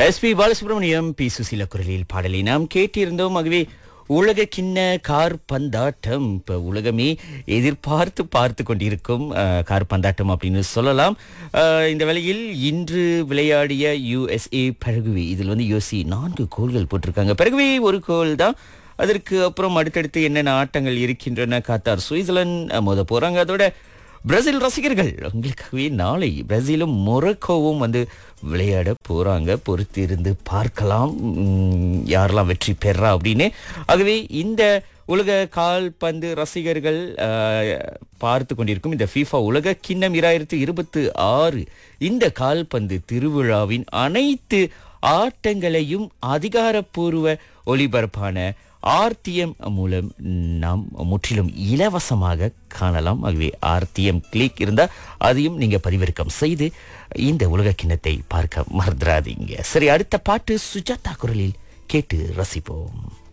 S P Balasubrahmanyam P Susheela குரலில் பாடலை நாம் கேட்டிருந்தோம் ஆகவே உலக கிண்ண கார் பந்தாட்டம் இப்போ உலகமே எதிர்பார்த்து பார்த்து கொண்டிருக்கும் அஹ், கார் பந்தாட்டம் அப்படின்னு சொல்லலாம் அஹ், இந்த வேளையில் இன்று விளையாடிய யுஎஸ்ஏ பரகுவி இதில் வந்து யோசி நான்கு கோல்கள் போட்டிருக்காங்க பரகுவி ஒரு கோல் தான் அதற்கு அப்புறம் அடுத்தடுத்து என்னென்ன ஆட்டங்கள் இருக்கின்றன காத்தார் சுவிட்சர்லாந்து மோத போறாங்க அதோட பிரேசில் ரசிகர்கள் உங்களுக்காகவே நாளை பிரேசிலும் மொரக்கோவும் வந்து விளையாட போறாங்க பொறுத்து இருந்து பார்க்கலாம் உம், யாரெல்லாம் வெற்றி பெறா அப்படின்னு ஆகவே இந்த உலக கால்பந்து ரசிகர்கள் ஆஹ், பார்த்து கொண்டிருக்கும் இந்த FIFA உலக கிண்ணம் இராயிரத்து இருபத்து ஆறு இந்த கால்பந்து திருவிழாவின் அனைத்து ஆட்டங்களையும் அதிகாரப்பூர்வ ஒளிபரப்பான ஆர்டிஎம் மூலம் நாம் முற்றிலும் இலவசமாக காணலாம் ஆகவே ஆர்டிஎம் கிளிக் இருந்தால் அதையும் நீங்க பதிவிறக்கம் செய்து இந்த உலக கிண்ணத்தை பார்க்க மறந்துடாதீங்க சரி அடுத்த பாட்டு சுஜாதா குரலில் கேட்டு ரசிப்போம்